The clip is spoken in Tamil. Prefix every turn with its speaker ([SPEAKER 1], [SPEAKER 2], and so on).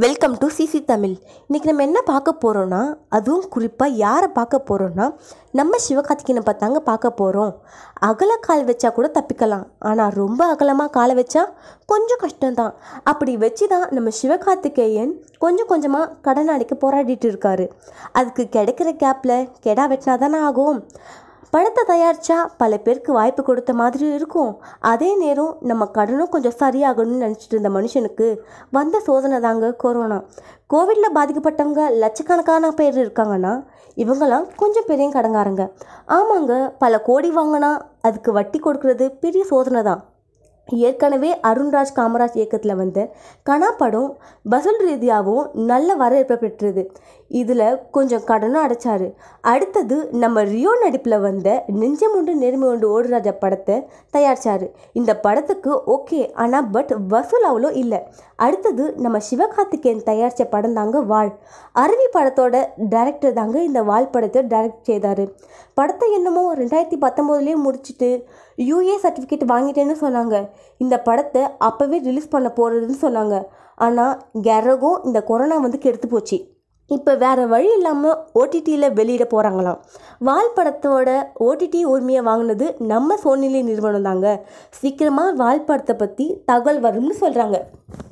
[SPEAKER 1] வெல்கம் டு சிசி தமிழ் இன்றைக்கி நம்ம என்ன பார்க்க போகிறோன்னா அதுவும் குறிப்பாக யாரை பார்க்க போகிறோன்னா நம்ம சிவகார்த்திகேயனை பார்த்தாங்க பார்க்க போகிறோம் அகல கால் வச்சா கூட தப்பிக்கலாம் ஆனால் ரொம்ப அகலமாக காலை வச்சா கொஞ்சம் கஷ்டம்தான் அப்படி வச்சு தான் நம்ம சிவகார்த்திகேயன் கொஞ்சம் கொஞ்சமாக கடன் அடைக்க போராடிட்டு இருக்காரு அதுக்கு கிடைக்கிற கேப்பில் கெடா வெட்டினா தானே ஆகும் படத்தை தயாரித்தா பல பேருக்கு வாய்ப்பு கொடுத்த மாதிரி இருக்கும் அதே நேரம் நம்ம கடனும் கொஞ்சம் சரியாகணும்னு நினச்சிட்டு இருந்த மனுஷனுக்கு வந்த சோதனை தாங்க கொரோனா கோவிடில் பாதிக்கப்பட்டவங்க லட்சக்கணக்கான பேர் இருக்காங்கன்னா இவங்கெல்லாம் கொஞ்சம் பெரிய கடங்காரங்க ஆமாங்க பல கோடி வாங்கினா அதுக்கு வட்டி கொடுக்கறது பெரிய சோதனை தான் ஏற்கனவே அருண்ராஜ் காமராஜ் இயக்கத்தில் வந்த கனா படம் வசூல் ரீதியாகவும் நல்ல வரவேற்பை பெற்றது இதில் கொஞ்சம் கடனும் அடைச்சாரு அடுத்தது நம்ம ரியோ நடிப்பில் வந்த நெஞ்சமுண்டு நேர்மை உண்டு ஓடுராஜா படத்தை தயாரித்தார் இந்த படத்துக்கு ஓகே ஆனால் பட் வசூல் அவ்வளோ இல்லை அடுத்தது நம்ம சிவகார்த்திகேயன் தயாரித்த படம் தாங்க வாழ் அருவி படத்தோட டைரக்டர் தாங்க இந்த வாழ் படத்தை டைரக்ட் செய்தார் படத்தை என்னமோ ரெண்டாயிரத்தி பத்தொம்போதுலேயே முடிச்சுட்டு யூஏ சர்டிஃபிகேட் வாங்கிட்டேன்னு சொன்னாங்க இந்த படத்தை அப்போவே ரிலீஸ் பண்ண போகிறதுன்னு சொன்னாங்க ஆனால் கெரகும் இந்த கொரோனா வந்து கெடுத்து போச்சு இப்போ வேறு வழி இல்லாமல் ஓடிடியில் வெளியிட போகிறாங்களாம் வால் படத்தோட ஓடிடி உரிமையை வாங்கினது நம்ம சோனிலி நிறுவனம் தாங்க சீக்கிரமாக வால் படத்தை பற்றி தகவல் வரும்னு சொல்கிறாங்க